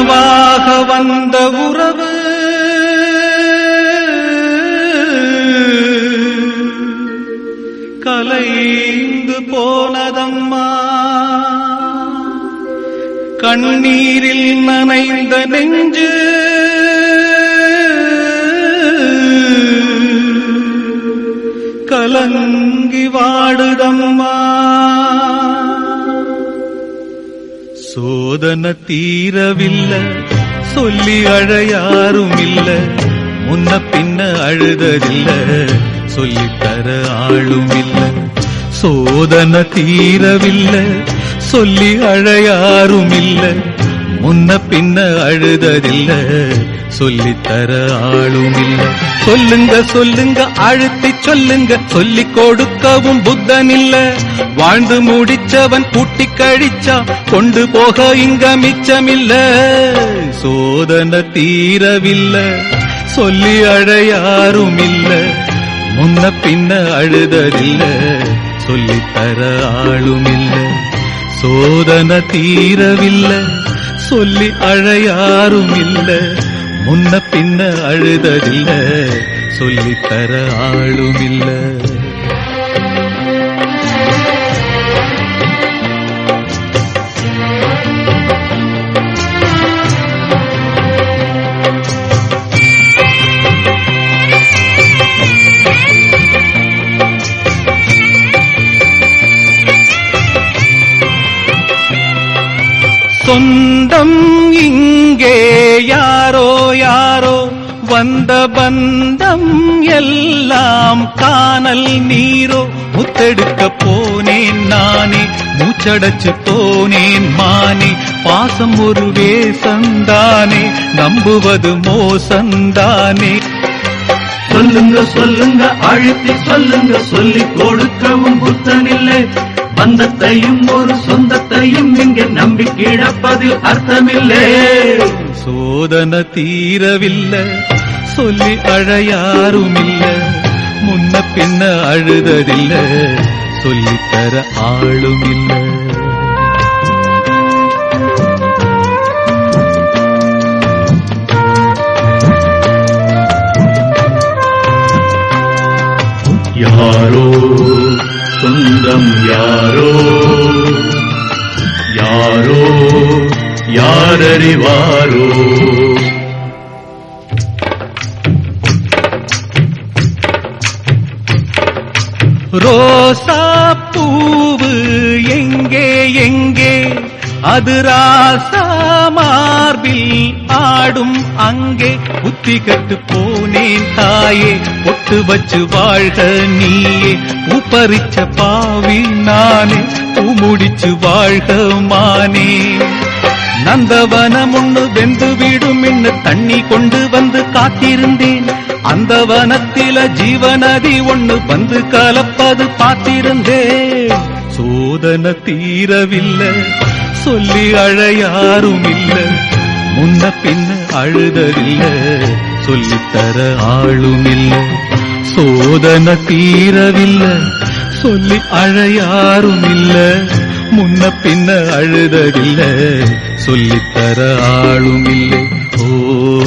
கனவாக வந்த உறவு கலைந்து போனதம்மா கண்ணீரில் நனைந்த நெஞ்சு கலங்கி வாடுதம்மா சோதன தீரவில்லை சொல்லி அழ யாரும் இல்ல முன்ன பின்ன அழுததில்ல சொல்லித்தர ஆளும் இல்ல சோதன தீரவில்லை சொல்லி அழ யாரும் இல்ல முன்ன பின்ன அழுததில்ல சொல்லித்தர ஆளும் இல்ல சொல்லுங்க சொல்லுங்க அழுத்தி சொல்லுங்க சொல்லி கொடுக்கவும் புத்தன் இல்ல வாழ்ந்து முடிச்சவன் கூட்டி கழிச்சா கொண்டு போக இங்க மிச்சமில்ல சோதன தீரவில்லை சொல்லி அழ யாரும் இல்ல முன்ன பின்ன அழுததில்ல சொல்லித்தர ஆளும் இல்ல சோதன தீரவில்லை சொல்லி அழ யாரும் இல்ல முன்ன பின்ன அழுததில்ல சொல்லித்தர ஆளும் இல்ல சொந்தம் இங்கே யாரோ யாரோ வந்த பந்தம் எல்லாம் காணல் நீரோ முத்தெடுக்க போனேன் நானே மூச்சடைச்சு போனேன் மானே பாசம் ஒரு வேசந்தானே நம்புவது மோசந்தானே சொல்லுங்க சொல்லுங்க அழுத்தி சொல்லுங்க சொல்லி கொடுக்கவும் புத்தனில்லை பந்தத்தையும் ஒரு சொந்தத்தையும் இங்கே நம்பி கிடப்பதில் அர்த்தமில்லை சோதன தீரவில்லை சொல்லி அழ யாரும் இல்ல முன்ன பின்ன அழுததில்ல சொல்லித்தர ஆளும் இல்ல யாரோ சொந்தம் யாரோ யாரோ யாரறிவாரோ ரோசா பூவு எங்கே எங்கே அது ராசா மார்பில் ஆடும் அங்கே புத்தி கட்டு போனேன் தாயே பொட்டு வச்சு வாழ்க நீயே பூப்பறிச்ச பாவி நானே பூ முடிச்சு வாழ்க மானே நந்தவனம் ஒண்ணு வெந்து விடும் என்ன தண்ணி கொண்டு வந்து காத்திருந்தேன் அந்த வனத்தில ஜீவநதி ஒண்ணு வந்து கலப்பது பார்த்திருந்தேன் சோதன தீரவில்லை சொல்லி அழ யாரும் இல்ல முன்ன பின்ன அழுததில்ல சொல்லித்தர ஆளும் இல்ல சோதன தீரவில்லை சொல்லி அழ யாரும் இல்ல முன்ன பின்ன அழுததில்ல சொல்லித்தர ஆளும் இல்லை ஓ